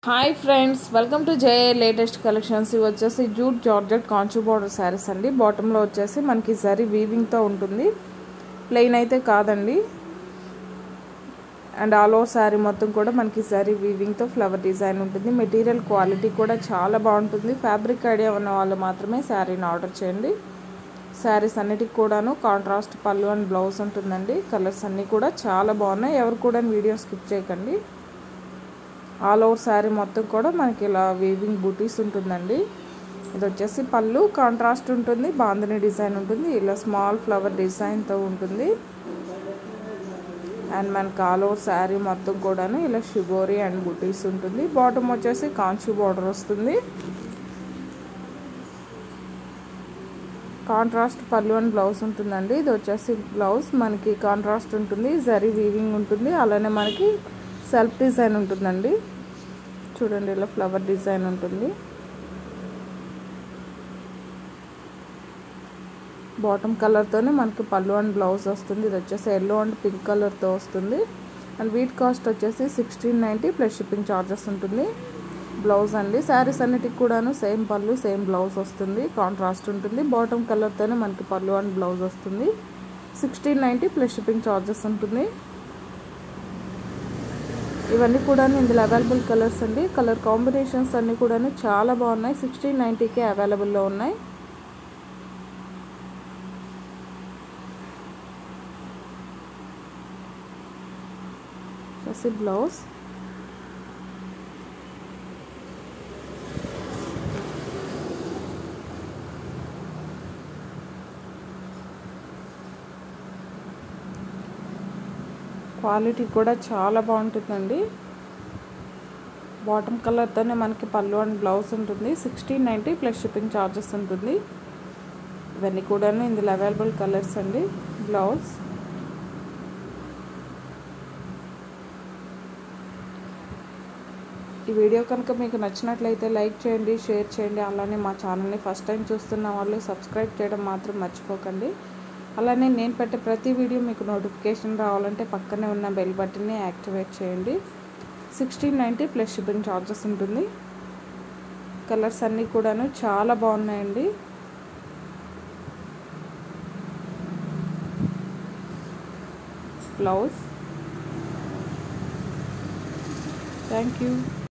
hi friends welcome to J latest collections ఇవి వచ్చేసి jute georgette కాంచు బార్డర్ శారీస్ అండి బాటంలో వచ్చేసి మనకి జరీ వీవింగ్తో ఉంటుంది ప్లెయిన్ అయితే కాదండి అండ్ ఆల్ ఓవర్ శారీ మొత్తం కూడా మనకి జరీ వీవింగ్తో ఫ్లవర్ డిజైన్ ఉంటుంది మెటీరియల్ క్వాలిటీ కూడా చాలా బాగుంటుంది ఫ్యాబ్రిక్ ఐడియా ఉన్న వాళ్ళు మాత్రమే శారీని ఆర్డర్ చేయండి శారీస్ అన్నిటికి కూడాను కాంట్రాస్ట్ పళ్ళు అండ్ బ్లౌజ్ ఉంటుందండి కలర్స్ అన్నీ కూడా చాలా బాగున్నాయి ఎవరు కూడా వీడియో స్కిప్ చేయకండి ఆల్ ఓవర్ శారీ మొత్తం కూడా మనకి ఇలా వీవింగ్ బూటీస్ ఉంటుందండి ఇది వచ్చేసి పళ్ళు కాంట్రాస్ట్ ఉంటుంది బాందని డిజైన్ ఉంటుంది ఇలా స్మాల్ ఫ్లవర్ డిజైన్తో ఉంటుంది అండ్ మనకి ఆల్ ఓవర్ శారీ మొత్తం కూడాను ఇలా షిబోరి అండ్ బుటీస్ ఉంటుంది బాటమ్ వచ్చేసి కాంచు బార్డర్ వస్తుంది కాంట్రాస్ట్ పళ్ళు అండ్ బ్లౌజ్ ఉంటుందండి ఇది వచ్చేసి బ్లౌజ్ మనకి కాంట్రాస్ట్ ఉంటుంది జరీ వీవింగ్ ఉంటుంది అలానే మనకి సెల్ఫ్ డిజైన్ ఉంటుందండి చూడండి ఇలా ఫ్లవర్ డిజైన్ ఉంటుంది బాటమ్ కలర్తోనే మనకి పళ్ళు అండ్ బ్లౌజ్ వస్తుంది ఇది వచ్చేసి ఎల్లో అండ్ పింక్ కలర్తో వస్తుంది అండ్ వీట్ కాస్ట్ వచ్చేసి sixteen ninety plus shipping charges ఉంటుంది బ్లౌజ్ అండి శారీస్ అన్నిటికి కూడాను సేమ్ పళ్ళు సేమ్ బ్లౌజ్ వస్తుంది కాంట్రాస్ట్ ఉంటుంది బాటమ్ కలర్తోనే మనకి పళ్ళు అండ్ బ్లౌజ్ వస్తుంది sixteen ninety plus shipping charges ఉంటుంది ఇవన్నీ కూడా ఇందులో అవైలబుల్ కలర్స్ అండి కలర్ కాంబినేషన్స్ అన్నీ కూడా చాలా బాగున్నాయి సిక్స్టీన్ నైంటీకే అవైలబుల్లో ఉన్నాయి వచ్చేసి బ్లౌజ్ క్వాలిటీ కూడా చాలా బాగుంటుందండి బాటమ్ కలర్తోనే మనకి పళ్ళు అండ్ బ్లౌజ్ ఉంటుంది sixteen ninety plus shipping charges ఉంటుంది ఇవన్నీ కూడాను ఇందులో అవైలబుల్ కలర్స్ అండి బ్లౌజ్ ఈ వీడియో కనుక మీకు నచ్చినట్లయితే లైక్ చేయండి షేర్ చేయండి అలానే మా ఛానల్ని ఫస్ట్ టైం చూస్తున్న వాళ్ళు సబ్స్క్రైబ్ చేయడం మాత్రం మర్చిపోకండి అలానే నేను పెట్టే ప్రతి వీడియో మీకు నోటిఫికేషన్ రావాలంటే పక్కనే ఉన్న బెల్ బటన్ని యాక్టివేట్ చేయండి sixteen ninety plus shipping charges ఉంటుంది కలర్స్ అన్నీ కూడాను చాలా బాగున్నాయండి బ్లౌజ్ థ్యాంక్ యూ